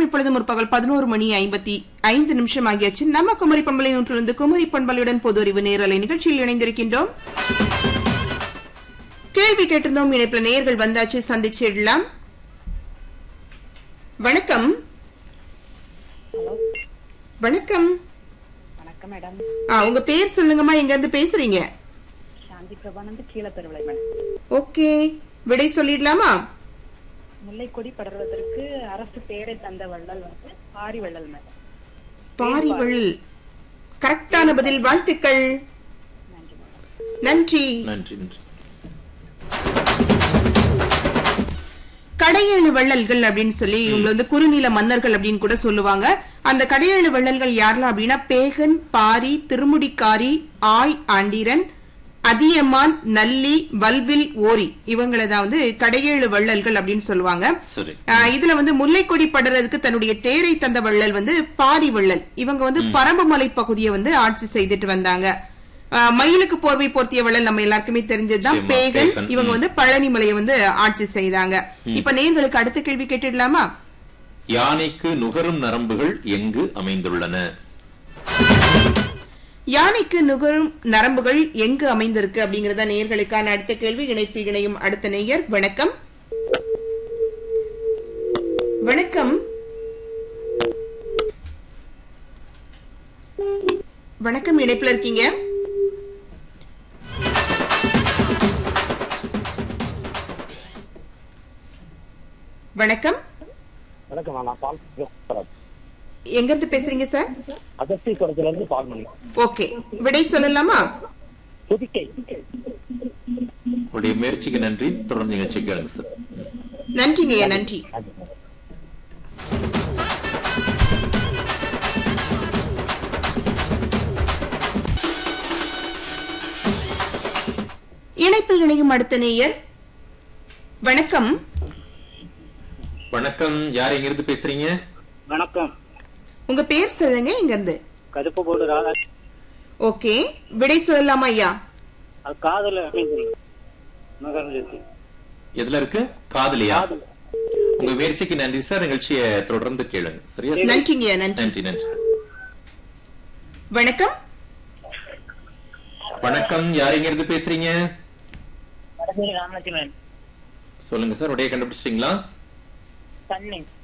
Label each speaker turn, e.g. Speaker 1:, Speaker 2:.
Speaker 1: இப்பொழுது முற்பகல் பதினோரு மணி ஐம்பத்தி ஐந்து நிமிஷம் ஆகியாச்சு நம்ம குமரி பண்பலை நூற்றிலிருந்து குமரி பண்பலையுடன் பொது அறிவு நேரலை நிகழ்ச்சியில் இணைந்திருக்கின்றோம் கேள்வி கேட்டிருந்தோம் இணைப்புல நேர்கள் வந்தாச்சு சந்திச்சிடலாம் வணக்கம் வணக்கம்
Speaker 2: வணக்கம் மேடம்
Speaker 1: ஆ, உங்க பேர் சொல்லுங்கம்மா எங்க இருந்து பேசுறீங்க
Speaker 2: சாந்தி பிரபானந்த் கீழே பெருவிளை மேடம்
Speaker 1: ஓகே விடை சொல்லிடலாமா
Speaker 2: முல்லைக்கொடி படர்வதற்கு அரசு பேரை தந்த வள்ளல் வந்து பாரி வள்ளல் மேடம்
Speaker 1: பாரிவள் கரெக்டான பதில் வாழ்த்துக்கள்
Speaker 2: நன்றி மேடம்
Speaker 1: நன்றி
Speaker 3: நன்றி நன்றி
Speaker 1: கடையேழு வள்ளல்கள் அப்படின்னு சொல்லி இவங்க வந்து குறுநில மன்னர்கள் அப்படின்னு கூட சொல்லுவாங்க அந்த கடையேழு வள்ளல்கள் யாரெல்லாம் அப்படின்னா பேகன் பாரி திருமுடிக்காரி ஆய் ஆண்டீரன் அதியமான் நல்லி வல்வில் ஓரி இவங்களை தான் வந்து கடையேழு வள்ளல்கள் அப்படின்னு சொல்லுவாங்க
Speaker 3: சரி
Speaker 1: ஆஹ் இதுல வந்து முல்லைக்கொடி படறதுக்கு தன்னுடைய தேரை தந்த வள்ளல் வந்து பாரி வள்ளல் இவங்க வந்து பரம்புமலை பகுதியை வந்து ஆட்சி செய்துட்டு வந்தாங்க ஆஹ் மயிலுக்கு போர்வை போர்த்திய வள்ளல் நம்ம எல்லாருக்குமே தெரிஞ்சதுதான்
Speaker 3: நிச்சயமா,
Speaker 1: பேகன்
Speaker 3: பேகன்.
Speaker 1: இவங்க
Speaker 3: ம்.
Speaker 1: வந்து பழனி மலையை வந்து ஆட்சி செய்தாங்க இப்ப நேர்களுக்கு அடுத்த கேள்வி கேட்டுடலாமா
Speaker 3: யானைக்கு நுகரும் நரம்புகள் எங்கு அமைந்துள்ளன
Speaker 1: யானைக்கு நுகரும் நரம்புகள் எங்கு அமைந்திருக்கு அப்படிங்கறத நேயர்களுக்கான அடுத்த கேள்வி இணைப்பில் இணையும் அடுத்த நேயர் வணக்கம் வணக்கம் வணக்கம் இணைப்புல இருக்கீங்க வணக்கம்
Speaker 4: வணக்கம் நான் பால் பேசுறேன்.
Speaker 1: எங்க இருந்து பேசுறீங்க சார்
Speaker 4: அகஸ்தீஸ்வரத்துல இருந்து பால் பண்ணி
Speaker 1: ஓகே விடை சொல்லலாமா
Speaker 4: புதுக்கை
Speaker 3: உங்களுடைய முயற்சிக்கு நன்றி தொடர்ந்து நிகழ்ச்சி கேளுங்க சார்
Speaker 1: நன்றிங்கய்யா நன்றி இணைப்பில் இணையும் அடுத்த நேயர் வணக்கம்
Speaker 3: வணக்கம் யார் எங்க இருந்து பேசுறீங்க
Speaker 5: வணக்கம்
Speaker 1: உங்க பேர் சொல்லுங்க இங்க இருந்து
Speaker 5: கருப்பு போடு ராதா
Speaker 1: ஓகே விடை சொல்லலாமா ஐயா
Speaker 5: அது காதல அமைந்தது மகரஞ்சத்தி
Speaker 3: எதுல இருக்கு காதலியா உங்க முயற்சிக்கு நன்றி சார் நிகழ்ச்சியை தொடர்ந்து கேளுங்க சரியா சார்?
Speaker 1: நன்றிங்கய்யா நன்றி
Speaker 3: நன்றி நன்றி
Speaker 1: வணக்கம்
Speaker 3: வணக்கம் யார் எங்க இருந்து பேசுறீங்க
Speaker 5: வடமேரி ராமலட்சுமணன்
Speaker 3: சொல்லுங்க சார் உடைய கண்டுபிடிச்சிட்டீங்களா
Speaker 5: தண்ணி